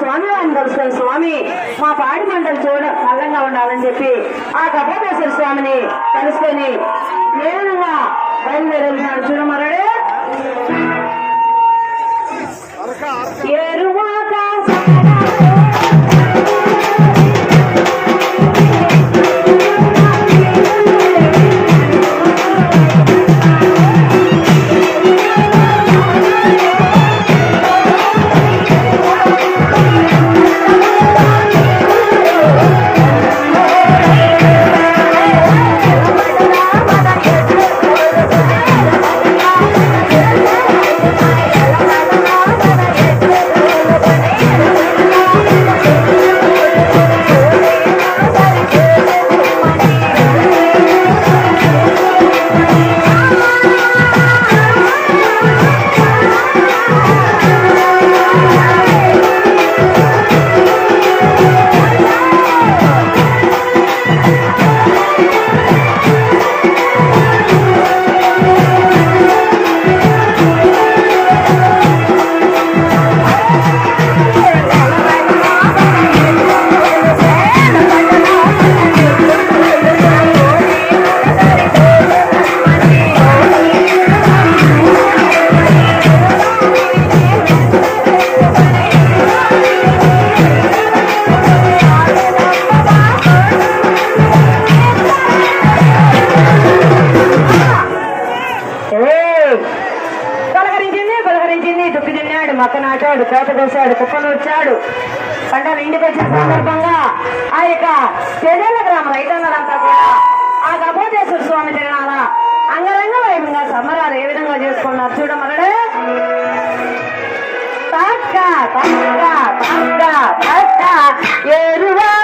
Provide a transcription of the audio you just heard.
స్వామి వారిని కలుసుకుని స్వామి మా పాడి మండలి చూడ చల్లంగా ఉండాలని చెప్పి ఆ కపటేశ్వర స్వామిని కలుసుకొని నేరుగా బయలుదేరుతున్నాడు చూడమరడే ఎరువాక ఏయ్! పలకరించింది పలకరించింది దుక్కి తిన్నాడు మొక్క నాటాడు కోత కోసాడు కుప్పను వచ్చాడు పంటలు ఇంటికి వచ్చిన సందర్భంగా ఆ యొక్క చెదెల గ్రామ రైతన్నలంతా కూడా ఆ గభోదేశ్వర స్వామి తిరణాల అంగరంగ వైభవంగా సంబరాలు ఏ విధంగా చేసుకున్నారు చూడమన్నాడే తక్క తక్క తక్క తక్క ఎరువా